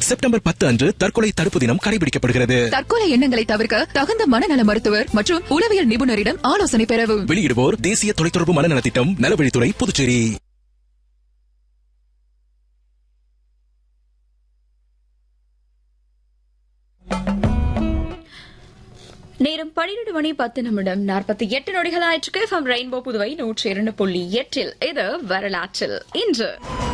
September பத்து அன்று தற்கொலை தடுப்பு தினம் கடைபிடிக்கப்படுகிறது தற்கொலை எண்ணங்களை தவிர்க்க தகுந்த மனநல மருத்துவர் மற்றும் உளவியல் நிபுணரிடம் ஆலோசனை பெறவும் வெளியிடுவோர் தேசிய தொலைத்தொடர்பு மனநலத் திட்டம் நலவழித்துறை புதுச்சேரி நேரம் பன்னிரண்டு மணி பத்து நிமிடம் நாற்பத்தி எட்டு நொடிகள் ஆயிற்றுக்கு ஃப்ரம் ரெயின்போ புதுவை நூற்றி இரண்டு புள்ளி எட்டில் இது வரலாற்றில் இன்று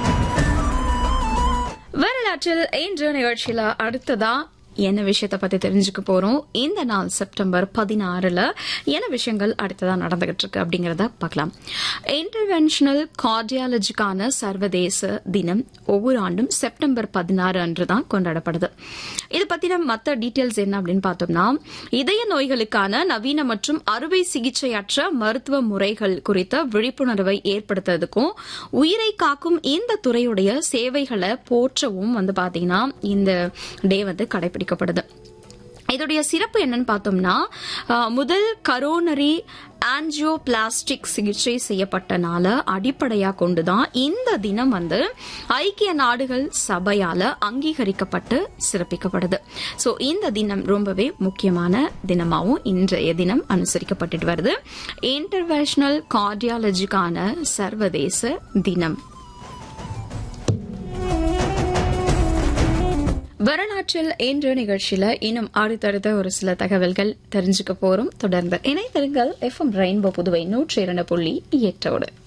வரலாற்றில் இன்று நிகழ்ச்சியில அடுத்ததா என்ன விஷயத்தை பத்தி தெரிஞ்சுக்க போறோம் இந்த நாள் செப்டம்பர் பதினாறுல என்ன விஷயங்கள் அடுத்ததா நடந்துகிட்டு இருக்கு அப்படிங்கறத பார்க்கலாம் இன்டர்வென்ஷனல் கார்டியாலஜிக்கான சர்வதேச தினம் ஒவ்வொரு ஆண்டும் செப்டம்பர் பதினாறு அன்று தான் கொண்டாடப்படுது இது பத்தின மற்ற டீட்டெயில்ஸ் என்ன அப்படின்னு பார்த்தோம்னா இதய நோய்களுக்கான நவீன மற்றும் அறுவை சிகிச்சையற்ற மருத்துவ முறைகள் குறித்த விழிப்புணர்வை ஏற்படுத்துறதுக்கும் உயிரை காக்கும் இந்த துறையுடைய சேவைகளை போற்றவும் வந்து பாத்தீங்கன்னா இந்த டே வந்து கடைபிடிக்கப்படுது இதோடைய சிறப்பு என்னன்னு பார்த்தோம்னா அஹ், முதல் கரோனரி ஆன்ஜியோபிளாஸ்டிக் சிகிச்சை செய்யப்பட்ட நாள அடிப்படையா கொண்டுதான் இந்த தினம் வந்து ஐக்கிய நாடுகள் சபையால அங்கீகரிக்கப்பட்டு சிறப்பிக்கப்படுது சோ இந்த தினம் ரொம்பவே முக்கியமான தினமாவும் இன்றைய தினம் அனுசரிக்கப்பட்டுட்டு வருது இன்டர்நேஷனல் கார்டியாலஜிக்கான சர்வதேச தினம் வரலாற்றில் இன்று நிகழ்ச்சியில இன்னும் அடுத்தடுத்த ஒரு சில தகவல்கள் தெரிஞ்சுக்க போறோம் தொடர்ந்து இணைந்திருங்கள் எஃப்எம் ரெயின்போ புதுவை நூற்றி இரண்டு புள்ளி எட்டோடு